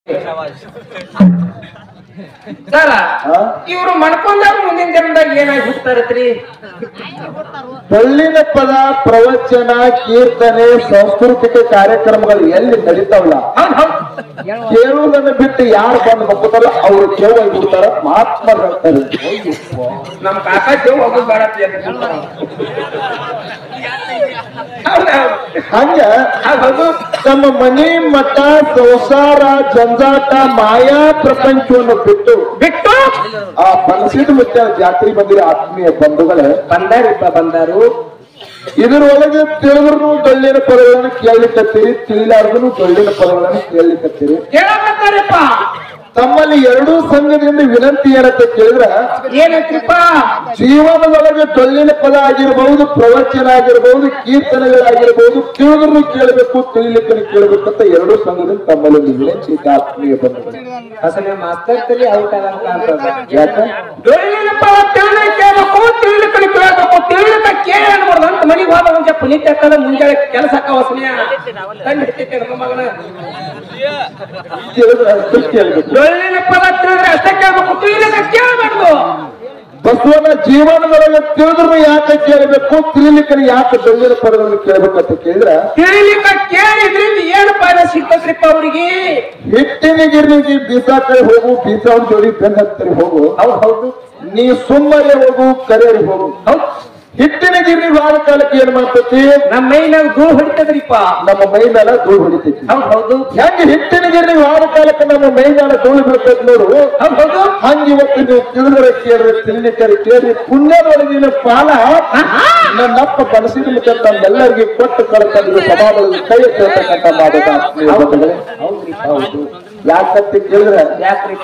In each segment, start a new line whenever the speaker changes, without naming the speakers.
ಸರ
ಹಾ?
ಇವ್ರು ಮಣ್ಕೊಂಡಾಗ ಮುಂದಿನ ಜನ್ಮದಾಗ ಏನಾಗಿ ಹುಟ್ತಾರತ್ರಿ
ಡೊಳ್ಳಿನ ಪದ ಪ್ರವಚನ ಕೀರ್ತನೆ ಸಾಂಸ್ಕೃತಿಕ ಕಾರ್ಯಕ್ರಮಗಳು ಎಲ್ಲಿ ನಡೀತಾವಲ್ಲ
ಹೌದ್ ಹೌದ್
ಕೇಳುವುದನ್ನು ಬಿಟ್ಟು ಯಾರು ಬಂದು ಮಕ್ಕಳ ಅವರು ಕೇವಾಗಿ ಬಿಡ್ತಾರ ಮಹಾತ್ಮ ಹೇಳ್ತಾರೆ
ನಮ್ ಕಾಕ ದೇವ್ ಹೋಗೋದು ಬೇಡ ಹೌದಾ
ಹಂಗ
ಹೌದು
ನಮ್ಮ ಮನೆ ಮಠ ಸಂಸಾರ ಜಂಜಾಟ ಮಾಯಾ ಪ್ರಪಂಚವನ್ನು ಬಿಟ್ಟು
ಬಿಟ್ಟು
ಆ ಬನಸಿದ ಮುತ್ತ ಜಾತ್ರೆ ಬಂದಿರೋ ಆತ್ಮೀಯ ಬಂಧುಗಳೇ
ಬಂದಾರಿಪ್ಪ ಬಂದಾರು
ಇದರೊಳಗೆ ತಿಳಿದ್ರು ಡೊಳ್ಳಿನ ಪದಗಳನ್ನು ಕೇಳಲಿಕ್ಕತ್ತೀರಿ ತಿಳಿಲಾರ್ದು ಡೊಳ್ಳಿನ ಪದಗಳನ್ನು ಕೇಳಲಿಕ್ಕತ್ತೀರಿ
ಕೇಳಕತ್ತಾರಪ್ಪ
ತಮ್ಮಲ್ಲಿ ಎರಡೂ ಸಂಘದಿಂದ ವಿನಂತಿ ಏನಂತ ಕೇಳಿದ್ರ
ಏನಂತ್ರಿಪ್ಪ
ಜೀವನದೊಳಗೆ ಡೊಳ್ಳಿನ ಪದ ಆಗಿರಬಹುದು ಪ್ರವಚನ ಆಗಿರಬಹುದು ಕೀರ್ತನೆಗಳಾಗಿರಬಹುದು ತಿಳಿದ್ರು ಕೇಳಬೇಕು ತಿಳಿಲಿಕ್ಕೆ ಕೇಳಬೇಕು ಅಂತ ಎರಡೂ ಸಂಘದಿಂದ ತಮ್ಮಲ್ಲಿ ಒಂದು ವಿನಂತಿ ಇದೆ ಆತ್ಮೀಯ ಬಂಧುಗಳು
ಅಸಲ ಮಾಸ್ತರ್ ತಲಿ ಔಟ್ ಆಗಂತ ಅಂತದ
ಯಾಕ
ಡೊಳ್ಳಿನಪ್ಪ ತಿಳಿದ ಕೇಳಬೇಕು ತಿಳಿಲಿಕ್ಕೆ ಕೇಳಬೇಕು ತಿಳಿಲಿಕ್ಕೆ ಕೇಳಿ ಅನ್ಬಾರ್ದು ಅಂತ ಮನಿಗೆ ಹೋದ ಒಂದ್ ಜಪ್ಪ ನಿತ್ಯ ಹಾಕದ ಮುಂಜಾನೆ ಕೆಲಸ ಹಾಕ ಹೊಸನಿಯ ಕಂಡು ಹಿಡ್ತೈತೆ ನಮ್ಮ ಮಗನ
ತಿಳಿದ್ರೆ ಅಷ್ಟೇ ಕೇಳಬೇಕು
ಡೊಳ್ಳಿನ ಪದ ತಿಳಿದ್ರೆ ಅಷ್ಟೇ ಕೇಳಬೇಕು ತಿಳಿಲಿಕ್ಕೆ ಕೇಳಬಾರ್ದು
ಬಸವನ ಜೀವನದೊಳಗೆ ತಿಳಿದ್ರು ಯಾಕೆ ಕೇಳಬೇಕು ತಿಳಿಲಿಕ್ಕೆ ಯಾಕೆ ಡೊಳ್ಳಿನ ಪದಗಳನ್ನು ಕೇಳಬೇಕಂತ ಕೇಳಿದ್ರ
ತಿಳಿಲಿಕ್ಕೆ ಕೇಳಿದ್ರಿಂದ ಏನು ಫಾಯ್ದ ಸಿಗ್ತದ್ರಿಪ್ಪ ಅವ್ರಿಗೆ
ಹಿಟ್ಟಿನ ಗಿರ್ನಿಗೆ ಬೀಸ ಕಡೆ ಹೋಗು ಬೀಸ ಜೋಡಿ ಬೆನ್ನ ಹತ್ತಿರ ಹೋಗು
ಹೌದು ಹೌದು
ನೀ ಸುಮ್ಮನೆ ಹೋಗು ಕರೆಯರಿ ಹೋಗು
ಹೌದು
ಹಿಟ್ಟಿನ ಗಿರ್ನಿ ವಾರ ಕಾಲಕ್ಕೆ ಏನ್ ಮಾಡ್ತೈತಿ
ನಮ್ಮ ಮೈನಾಗ ಧೂಳು ಹೊಡಿತದ್ರಿಪ್ಪ
ನಮ್ಮ ಮೈ ಮೇಲೆ ಧೂಳು ಹೊಡಿತೈತಿ
ಹೌದು ಹೌದು
ಹೆಂಗ್ ಹಿಟ್ಟಿನ ಗಿರ್ನಿ ವಾರ ಕಾಲಕ್ಕೆ ನಮ್ಮ ಮೈ ಮೇಲೆ ಧೂಳು ಬೀಳ್ತೈತಿ ನೋಡು
ಹೌದು ಹೌದು
ಹಂಗ ಇವತ್ತು ನೀವು ತಿಳಿದ್ರೆ ಕೇಳ್ರಿ ತಿಳಿಲಿಕ್ಕೆ ಕೇಳ್ರಿ ಪುಣ್ಯದೊಳಗಿನ ಪಾಲ ನನ್ನಪ್ಪ ಕನಸಿನ ಮುಖ ನಮ್ಮೆಲ್ಲರಿಗೆ ಕೊಟ್ಟು ಕಳ್ಕೊಂಡು ಸಮಾಜದಲ್ಲಿ ಕೈ ಕೇಳ್ತಕ್ಕಂಥ ಮಾಡೋದ ಆತ್ಮೀಯ ಬಂಧುಗಳೇ. ಹೌದು ಯಾಕಂತ ಕೇಳಿದ್ರೆ
ಯಾಕ್ರಿಪ್ಪ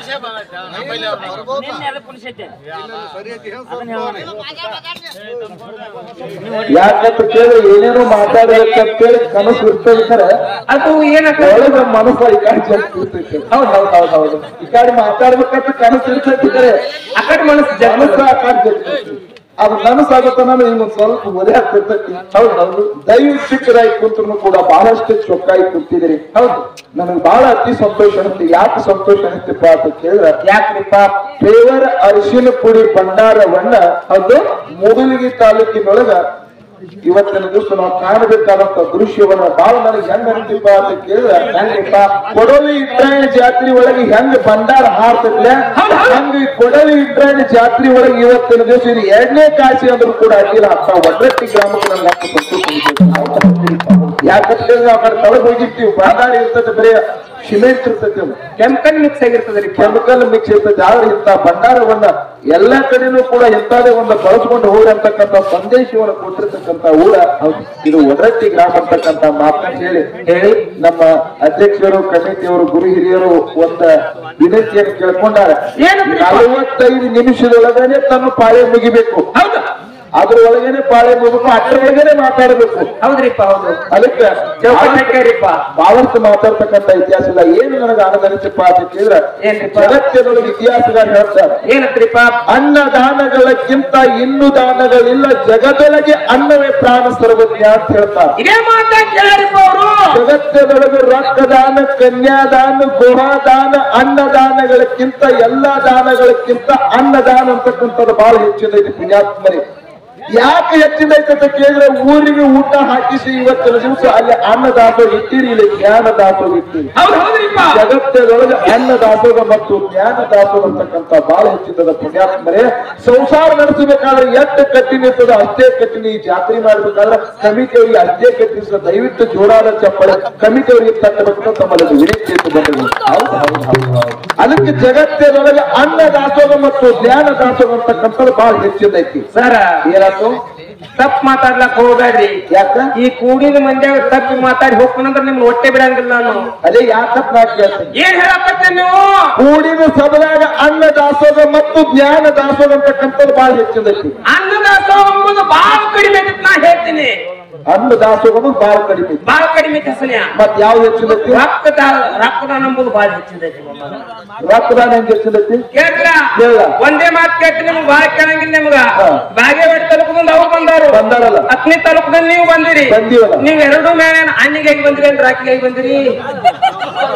ಯಾಕಂತ ಕೇಳಿದ್ರೆ ಏನೇನೋ ಮಾತಾಡ್ಬೇಕಂತೇಳಿ ಕನಸು ಇರ್ತದೆ
ಅದು ಏನಕ್ಕ
ಒಳಗ ಮನಸ್ಸ ಈ ಕಡೆ ಜಾಸ್ತಿ ಇರ್ತೈತೆ
ಹೌದು ಹೌದು ಹೌದು ಹೌದು
ಈ ಕಡೆ ಮಾತಾಡ್ಬೇಕಂತ ಕನಸು ಇರ್ತೈತಿ ಕರೆ
ಆ ಕಡೆ ಮನಸ್ಸು ಜನ
ಮನಸ್ಸು ಆ ಕಡೆ ಜಾಸ್ತಿ ಅದು ನನಸಾಗುತ್ತಾನ ಇನ್ನೊಂದ್ ಸ್ವಲ್ಪ ಒದೆ ಆಗ್ತಿರ್ತೈತಿ ಹೌದು ಹೌದು ದಯವಿಟ್ಟು ಚಿಕ್ಕದಾಗಿ ಕುಂತ್ರು ಕೂಡ ಬಹಳಷ್ಟು ಚೊಕ್ಕಾಗಿ ಕುಂತಿದ್ರಿ
ಹೌದು
ನನಗೆ ಬಹಳ ಅತಿ ಸಂತೋಷ ಅನಿಸ್ತು ಯಾಕೆ ಸಂತೋಷ ಅನಿಸ್ತಪ್ಪ ಅಂತ ಕೇಳಿದ್ರೆ
ಯಾಕ್ರಿಪ್ಪ
ದೇವರ ಅರಿಶಿನ ಪುಡಿ ಭಂಡಾರವನ್ನ ಅದು ಮೂಡಲಗಿ ತಾಲೂಕಿನೊಳಗ ಇವತ್ತಿನ ದಿವಸ ನಾವು ಕಾಣಬೇಕಾದಂತ ದೃಶ್ಯವನ್ನ ಬಹಳ ನನಗೆ ಹೆಂಗ ಅನಿಸ್ತಿಪ್ಪ ಅಂತ ಕೇಳಿದ್ರೆ ಹೆಂಗಪ್ಪ ಕೊಡಲಿ ಇಟ್ರಾಯಣ ಜಾತ್ರೆ ಒಳಗೆ ಹೆಂಗ ಭಂಡಾರ ಹಾರ್ತೈತ್ಲೆ ಹಂಗ ಈ ಕೊಡಲಿ ಇಟ್ರಾಯಣ ಜಾತ್ರೆ ಒಳಗೆ ಇವತ್ತಿನ ದಿವಸ ಇದು ಎರಡನೇ ಕಾಶಿ ಅಂದ್ರೂ ಕೂಡ ಅಡ್ಡಿಲ್ಲ ಅಂತ ಒಡ್ರಟ್ಟಿ ಗ್ರಾಮಕ್ಕೆ ನನ್ಗೆ ಅಷ್ಟು ಸಂತೋಷ ಯಾಕಂತ ಹೇಳಿದ್ರೆ ಆ ಕಡೆ ತಳಗ್ ಹೋಗಿರ್ತೀವಿ ಭಂಡಾರ ಇರ್ತೈತೆ ಬರೀ ಸಿಮೆಂಟ್ ಇರ್ತೈತಿ ಅದು.
ಕೆಂಪನ್ ಮಿಕ್ಸ್ ಆಗಿರ್ತದ್ರಿ
ಕೆಮಿಕಲ್ ಮಿಕ್ಸ್ ಇರ್ತದೆ ಆದ್ರೆ ಇಂಥ ಭಂಡಾರವನ್ನ ಎಲ್ಲ ಕಡೆನೂ ಕೂಡ ಇಂಥದೇ ಒಂದು ಬಳಸ್ಕೊಂಡು ಹೋಗ್ರಿ ಅಂತಕ್ಕಂಥ ಸಂದೇಶವನ್ನು ಕೊಟ್ಟಿರ್ತಕ್ಕಂಥ ಊರ ಹೌದು. ಇದು ಒಡರಟ್ಟಿ ಗ್ರಾಮ ಅಂತಕ್ಕಂಥ ಮಾತನ್ನ ಹೇಳಿ ಹೇಳಿ ನಮ್ಮ ಅಧ್ಯಕ್ಷರು ಕಮಿಟಿಯವರು ಗುರು ಹಿರಿಯರು ಒಂದ ವಿನಂತಿಯನ್ನು ಕೇಳ್ಕೊಂಡಾರೆ
ಏನಂದ್ರಿ?
ನಲವತ್ತೈದು ನಿಮಿಷದೊಳಗನೆ ತನ್ನ ಪಾಳೆ ಮುಗಿಬೇಕು
ಹೌದು
ಅದ್ರ ಒಳಗೇನೆ ಪಾಳೆ ಮುಗಿಬೇಕು ಅಷ್ಟರೊಳಗೇನೆ ಮಾತಾಡಬೇಕು
ಹೌದ್ರಿಪ್ಪ ಹೌದು
ಅದಕ್ಕೆ
ಚೌಕಟ್ ಹಾಕ್ಯಾರಿಪ್ಪ
ಬಹಳಷ್ಟು ಮಾತಾಡ್ತಕ್ಕಂಥ ಇತಿಹಾಸ ಇಲ್ಲ ಏನು ನನಗೆ ಆನಂದ ಅನಿಸಪ್ಪ ಅಂತ ಕೇಳಿದ್ರೆ
ಏನ್ರಿಪ್ಪ?
ಜಗತ್ತಿನೊಳಗೆ ಇತಿಹಾಸಗಾರ ಹೇಳ್ತಾರೆ
ಏನತ್ರಿಪ್ಪ
ಅನ್ನದಾನಗಳಕ್ಕಿಂತ ಇನ್ನು ದಾನಗಳಿಲ್ಲ ಜಗದೊಳಗೆ ಅನ್ನವೇ ಪ್ರಾಣ ಸರ್ವಜ್ಞ ಅಂತ ಹೇಳ್ತಾರೆ
ಇದೇ ಮಾತ ಕೇಳಾರಿಪ್ಪ ಅವರು
ಜಗತ್ತಿನೊಳಗೆ ರಕ್ತದಾನ ಕನ್ಯಾದಾನ ಗುಹಾದಾನ ಅನ್ನದಾನಗಳಕ್ಕಿಂತ ಎಲ್ಲಾ ದಾನಗಳಕ್ಕಿಂತ ಅನ್ನದಾನ ಅಂತಕ್ಕಂಥದ್ದು ಬಹಳ ಹೆಚ್ಚಿನೈತಿ ಪುಣ್ಯಾತ್ಮರಿ ಯಾಕೆ ಹೆಚ್ಚಿನೈತೆ ಅಂತ ಕೇಳಿದ್ರೆ ಊರಿಗೆ ಊಟ ಹಾಕಿಸಿ ಇವತ್ತಿನ ದಿವಸ ಅಲ್ಲಿ ಅನ್ನದಾಸೋಗ ಇಟ್ಟಿರಿ ಇಲ್ಲಿ ಜ್ಞಾನ ದಾಸೋಗ ಇಟ್ಟಿರಿ
ಹೌದು ಹೌದ್ರಿಪ್ಪ
ಜಗತ್ತಿನೊಳಗೆ ಅನ್ನ ದಾಸೋಗ ಮತ್ತು ಜ್ಞಾನ ದಾಸೋಗ ಅಂತಕ್ಕಂಥ ಬಹಳ ಹೆಚ್ಚಿನದ ಪುಣ್ಯಾತ್ಮರೇ ಸಂಸಾರ ನಡೆಸಬೇಕಾದ್ರೆ ಎಷ್ಟು ಕಠಿಣ ಇರ್ತದ ಅಷ್ಟೇ ಕಠಿಣ ಈ ಜಾತ್ರೆ ಮಾಡ್ಬೇಕಾದ್ರೆ ಕಮಿಟಿಯವರಿಗೆ ಅಷ್ಟೇ ಕಠಿಣ ದಯವಿಟ್ಟು ಜೋರಾದ ಚಪ್ಪಳೆ ಕಮಿಟಿಯವರಿಗೆ ತಟ್ಟಬೇಕು ತಮ್ಮಲ್ಲಿ ಒಂದು ವಿನಂತಿ ಇತ್ತು ಬಂದಿದೆ ಹೌದು ಹೌದು ಹೌದು ಹೌದು ಅದಕ್ಕೆ ಜಗತ್ತಿನೊಳಗೆ ಅನ್ನ ದಾಸೋಗ ಮತ್ತು ಜ್ಞಾನ ದಾಸೋಗ ಅಂತಕ್ಕಂಥದ್ದು ಬಹಳ ಹೆಚ್ಚಿನೈತಿ
ಸರ
ಏನಾಯ್ತು
ತಪ್ಪ ಮಾತಾಡ್ಲಕ್ ಹೋಗ್ಬೇಡ್ರಿ
ಯಾಕ
ಈ ಕೂಡಿದ ಮಂದ್ಯಾಗ ತಪ್ಪಿ ಮಾತಾಡಿ ಹೋಗ್ಕೊಂಡ್ರೆ ನಿಮ್ಗೆ ಹೊಟ್ಟೆ ಬಿಡಂಗಿಲ್ಲ ನಾನು
ಅದೇ ಯಾಕಂತ ನಾ ಕೇಳ್ತೀನಿ
ಏನ್ ಹೇಳಕತ್ತೆ ನೀವು
ಕೂಡಿದ ಸಭೆಯಾಗ ಅನ್ನ ದಾಸೋಗ ಮತ್ತು ಜ್ಞಾನ ದಾಸೋಗ ಅಂತಕ್ಕಂಥದ್ದು ಬಹಳ ಹೆಚ್ಚಿನೈತಿ
ಅನ್ನದಾಸೋಹ ಎಂಬುದು ಬಹಳ ಕಡಿಮೆ ಐತಿ ನಾ ಹೇಳ್ತೀನಿ
ಅನ್ನ ದಾಸೋಗನು ಬಹಳ ಕಡಿಮೆ ಐತಿ.
ಬಹಳ ಕಡಿಮೆ ಐತಿ ಅಸಲ್ಯ
ಮತ್ ಯಾವ ಹೆಚ್ಚಿನೈತಿ
ರಕ್ತದ ರಕ್ತದಾನ ಎಂಬುದು ಬಹಳ ಹೆಚ್ಚಿದೈತಿ
ರಕ್ತದಾನ ಹೆಂಗ್ ಹೆಚ್ಚಿನೈತಿ
ಕೇಳ್ರ
ಹೇಳ.
ಒಂದೇ ಮಾತು ಕೇಳ್ತೀನಿ ನಿಮ್ಗೆ ಬಹಳ ಕೇಳಂಗಿಲ್ಲ ನಿಮ್ಗ
ಹಾ.
ಬಾಗೇವಾಡಿ ತಾಲೂಕದಿಂದ ಅವ್ರು ಬಂದಾರು
ಬಂದಾರಲ್ಲ
ಹತ್ತನೇ ತಾಲೂಕದಲ್ಲಿ ನೀವು ಬಂದಿರಿ
ಬಂದೀವಲ್ಲ
ನೀವ್ ಎರಡು ಮೇಲೆ ಅಣ್ಣಿಗೆ ಬಂದಿರಿ ಅಂದ್ರೆ ರಾಕಿಗೆ ಬಂದಿರಿ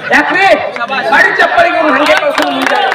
ಯಾಕ್ರಿ ಮಾಡಿ ಚಪ್ಪಲಿಗೆ ಇವ್ನು ಹಂಗೆ ಕಳ್ಸೋದು ಮುಂಜಾನೆ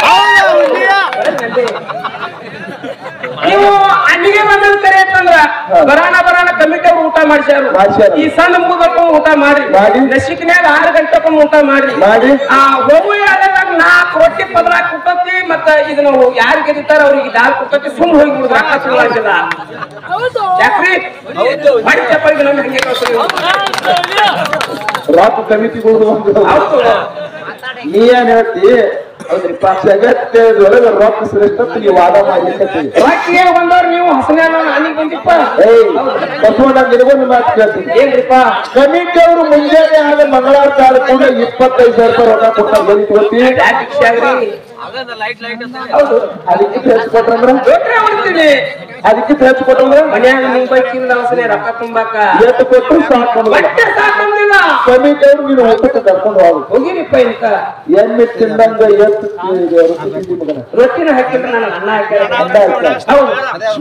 ನೀವು ಅಲ್ಲಿಗೆ ಬಂದದ ಕರೆ ಅಂತಂದ್ರ ಬರಾಣ ಬರಾಣ ಕಮಿಟಿ ಅವ್ರು ಊಟ ಮಾಡ್ಸ್ಯಾರು
ಮಾಡ್ಸ್ಯಾರ.
ಈ ಸಣ್ಣ ಮುಗಿದಕ್ಕೂ ಊಟ ಮಾಡಿ
ಮಾಡಿ.
ನಸಿಕ್ನ್ಯಾಗ ಆರು ಗಂಟೆಕೊಮ್ಮೆ ಊಟ ಮಾಡಿ
ಮಾಡಿ.
ಆ ಹೋಗು ಯಾವ್ದಾಗ ನಾಲ್ಕು ರೊಟ್ಟಿ ಪದ್ರ ಕುಟ್ಟತಿ ಮತ್ತ ಇದನ್ನ ಯಾರು ಗೆದ್ದಿರ್ತಾರ ಅವ್ರಿಗೆ ದಾಲ್ ಕುಟ್ಟತಿ ಸುಮ್ ಹೋಗಿ ಬಿಡುದು ರೊಕ್ಕ ಸುಳ್ಳಾಗಿಲ್ಲ ಯಾಕ್ರಿ ಮಾಡಿ ಚಪ್ಪಲಿಗೆ ನಮ್ಗೆ ಹಂಗೆ ಕಳ್ಸೋದು ಇವ್ರು.
ರಾಕ್ ಕಮಿಟಿಗಳು
ಹೌದು
ನೀ ಏನ್ ಹೇಳ್ತಿ ಹೌದ್ರಿಪ್ಪ ಜಗತ್ತೊಳಗ ರೊಕ್ಕ ಶ್ರೇಷ್ಠ ಅಂತ ನೀವು ವಾದ ಮಾಡ್ಲಿಕ್ಕೆ
ರೊಟ್ಟಿಗೆ ಬಂದವ್ರು ನೀವು ಹಸನ್ಯಾನ ನಾನಿಗೆ ಬಂದಿಪ್ಪ
ಏಯ್ ಬಸವಣ್ಣ ನಿನಗೊಂದು ಮಾತು ಕೇಳ್ತೀನಿ
ಏನ್ರಿಪ್ಪ
ಕಮಿಟಿ ಅವರು ಮುಂಜಾನೆ ಆದ ಮಂಗಳವಾರ ಕಾಲ ಕೂಡ ಇಪ್ಪತ್ತೈದು ಸಾವಿರ ರೂಪಾಯಿ ರೊಕ್ಕ ಕೊಟ್ಟಾರ ಬರೀ ಗೊತ್ತಿ
ಯಾಕೆ ಭಿಕ್ಷೆ ಆಗ್ರಿ ಹೌದು
ಅದಕ್ಕಿಂತ ಹೆಚ್ಚು ಕೊಟ್ರಂದ್ರ
ದೊಡ್ಡ ಹೊಡ್ತೀನಿ
ಅದಕ್ಕಿಂತ ಹೆಚ್ಚು ಕೊಟ್ರಂದ್ರ
ಮನ್ಯಾಗ ಮುಂಬೈಕಿಂದ ಅವಸನೆ ರೊಕ್ಕ ತುಂಬಾಕ
ಎಷ್ಟು ಕೊಟ್ಟರು ಸಾಕು
ಬಟ್ಟೆ ಸಾಕಂದಿಲ್ಲ
ಕಮಿಟಿ ಅವರು ನೀನು ಊಟಕ್ಕೆ ಕರ್ಕೊಂಡು ಹೋಗು
ಹೋಗಿರಿಪ್ಪ ಇಂತ
ಎಮ್ಮೆ ತಿಂದಂಗ ಎತ್ತು ರೊಟ್ಟಿ ತಿಂದಿ ಮಗನ
ರೊಟ್ಟಿನ ಹಾಕಿದ್ರೆ ನಾನು ಅನ್ನ ಹಾಕ್ಯಾರ
ಅಂದ ಹಾಕ್ಯಾರ.
ಹೌದು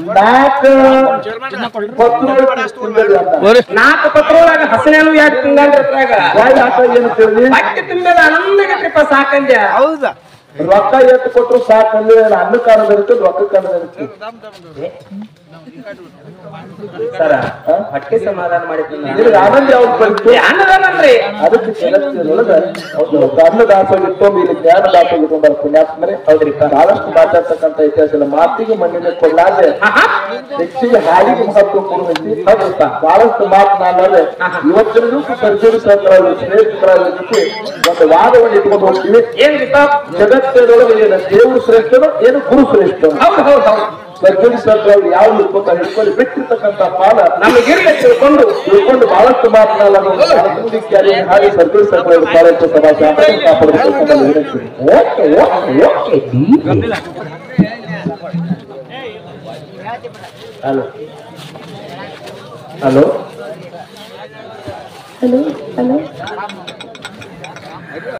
ನಾಲ್ಕು ಪತ್ತು ತಿಂದದ್ದು ಅಂದ.
ನಾಲ್ಕು ಪತ್ರೊಳಗ ಹಸನೇನು ಯಾಕೆ ತಿಂದಾಂದ್ರಾಗ
ಗಾಳಿ ಹಾಕೋ ಏನು ತಿಳಿದಿ
ಬಟ್ಟೆ ತುಂಬಿದ ಆನಂದಗತ್ರಿಪ್ಪ ಸಾಕಂದ್ಯ
ರೊಕ್ಕ ಎತ್ತು ಕೊಟ್ರು ಸಾಕಂದ್ರೆ ಅನ್ನ ಕಾರಣದ ಇರುತ್ತೆ ರೊಕ್ಕ ಕಾರಣದ ಇರುತ್ತೆ
ಸರ ಹೊಟ್ಟೆ ಸಮಾಧಾನ ಮಾಡಿದ್ದೀನಿ
ನಿನಗೆ ಆನಂದ ಯಾವ್ದು ಬಂತು
ಅನ್ನದಾನನ್ರಿ
ಅದಕ್ಕೆ ಜಗತ್ತಿನೊಳಗ ಹೌದು ಅನ್ನ ದಾಸೋಗಿ ಇಟ್ಕೊಂಡು ಇಲ್ಲಿ ಜ್ಞಾನ ದಾಸೋಗಿ ಇಟ್ಕೊಂಡಾರ ಪುಣ್ಯಾತ್ಮರೇ ಹೌದ್ರಿ ಬಹಳಷ್ಟು ಮಾತಾಡ್ತಕ್ಕಂತ ಇತಿಹಾಸ ಇಲ್ಲ ಮಾತಿಗೆ ಮಣ್ಣಿನ ಕೊಡಲಾದೆ
ಆಹಾ.
ಹೆಚ್ಚಿಗೆ ಹಾಡಿಗೆ ಮಹತ್ವ ಕೊಡುವಂತೆ ಹೌದಪ್ಪ ಬಹಳಷ್ಟು ಮಾತನಾಡಲಾರೆ ಇವತ್ತಿನ ದಿವಸ ಸರ್ಜರಿ ಸರ್ಕಾರ ಶ್ರೇಷ್ಠರಾಗಿ ಒಂದು ವಾದವನ್ನು ಇಟ್ಕೊಂಡು ಹೋಗ್ತೀವಿ
ಏನ್ರಿಪ್ಪ
ಜಗತ್ತಿನೊಳಗೆ ಏನು ದೇವರು ಶ್ರೇಷ್ಠನೋ ಏನು ಗುರು ಶ್ರೇಷ್ಠನೋ
ಹೌದು ಹೌದು ಹೌದು
ಸರ್ಜರಿ ಸರ್ಕಾರ ಯಾವ ಇಟ್ಕೊಂತ ಹಿಡ್ಕೊಂಡು ಬಿಟ್ಟಿರ್ತಕ್ಕಂಥ ಪಾಲ
ನಮಗಿರ್ಲಿ ತಿಳ್ಕೊಂಡು
ತಿಳ್ಕೊಂಡು ಬಹಳಷ್ಟು ಮಾತನಾಡಲು ಹಾಗೆ ಸರ್ಜರಿ ಸರ್ಕಾರ ಪಾಲಕ ಸಭಾ ಶಾಸನ ಕಾಪಾಡಬೇಕು ಅಂತ ವಿನಂತಿ. Okay okay okay hello hello
hello hello